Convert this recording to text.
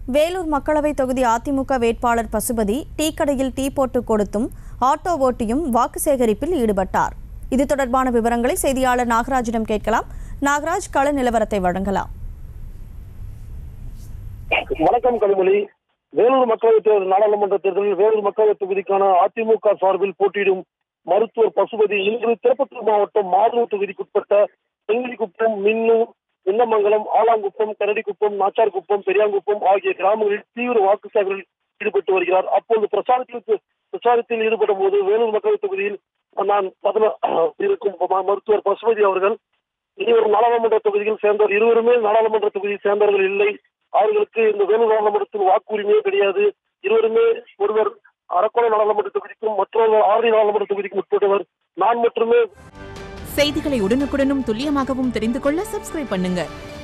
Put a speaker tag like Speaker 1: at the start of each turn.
Speaker 1: வேலூர் மக்களவைத் தொகுதி அதிமுக வேட்பாளர் பசுபதி டீ கடையில் டீ போட்டு கொடுத்தும் ஆட்டோ ஓட்டியும் வாக்கு சேகரிப்பில் ஈடுபட்டார் இது தொடர்பான விவரங்களை செய்தியாளர் நாகராஜிடம் கேட்கலாம் நாகராஜ் கள நிலவரத்தை வழங்கலாம்
Speaker 2: வணக்கம் கனிமொழி வேலூர் மக்களவைத் தேர்தல் நாடாளுமன்ற தேர்தலில் வேலூர் மக்களவைத் தொகுதிக்கான அதிமுக சார்பில் போட்டியிடும் மருத்துவர் பசுபதி இன்று திருப்பத்தூர் மாவட்டம் மாதூர் தொகுதிக்குட்பட்ட செங்கிலிக்குப்பம் மின்னூர் விண்ணமங்கலம் ஆலாங்குப்பம் கரடிக்குப்பம் நாச்சார்குப்பம் பெரியாங்குப்பம் ஆகிய கிராமங்களில் தீவிர வாக்கு சேகரில் ஈடுபட்டு வருகிறார் அப்போது பிரச்சாரத்தில் பிரச்சாரத்தில் ஈடுபடும் போது வேலூர் மக்களவைத் தொகுதியில் நான் பதின இருக்கும் ம- மருத்துவர் பசுபதி அவர்கள் இருவர் நாடாளுமன்ற தொகுதியில் சேர்ந்தவர் இருவருமே நாடாளுமன்ற தொகுதியில் சேர்ந்தவர்கள் இல்லை அவர்களுக்கு இந்த வேலூர் நாடாளுமன்றத்தில் வாக்குரிமையே கிடையாது இருவருமே ஒருவர் அரக்கோணம் நாடாளுமன்ற தொகுதிக்கும் மற்றொருவர் ஆரணி நாடாளுமன்ற தொகுதிக்கும் உட்பட்டவர் நான் மட்டுமே
Speaker 3: செய்திகளை உடனுக்குடனும் துல்லியமாகவும் தெரிந்து கொள்ள சப்ஸ்கிரைப் பண்ணுங்க